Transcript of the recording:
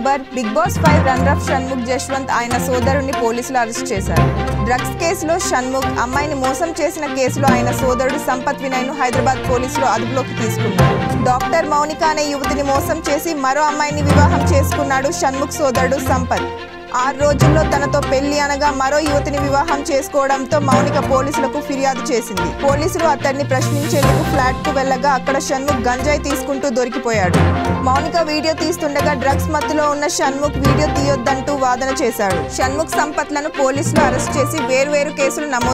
YouTuber big boss five runner Shanmukh Jaswanth ఆయన సోదరుడిని పోలీసులు అరెస్ట్ చేశారు డ్రగ్స్ కేసులో షణ్ముఖ్ అమ్మాయిని మోసం చేసిన కేసులో ఆయన సోదరుడు సంపత్ వినయ్ను హైదరాబాద్ పోలీసులు అదుపులోకి తీసుకున్నారు డాక్టర్ మౌనిక అనే యువతిని మోసం చేసి మరో అమ్మాయిని వివాహం చేసుకున్నాడు షణ్ముఖ్ సోదరుడు సంపత్ ఆరు రోజుల్లో తనతో పెళ్లి అనగా మరో యువతిని వివాహం చేసుకోవడంతో మౌనిక పోలీసులకు ఫిర్యాదు చేసింది పోలీసులు అతన్ని ప్రశ్నించేందుకు ఫ్లాట్ కు వెళ్ళగా అక్కడ షణ్ముఖ్ గంజాయి తీసుకుంటూ దొరికిపోయాడు మౌనిక వీడియో తీస్తుండగా డ్రగ్స్ మత్తులో ఉన్న షణ్ముఖ్ వీడియో తీయొద్దంటూ వాదన చేశాడు షణ్ముఖ్ సంపత్లను పోలీసులు అరెస్ట్ చేసి వేర్వేరు కేసులు నమోదు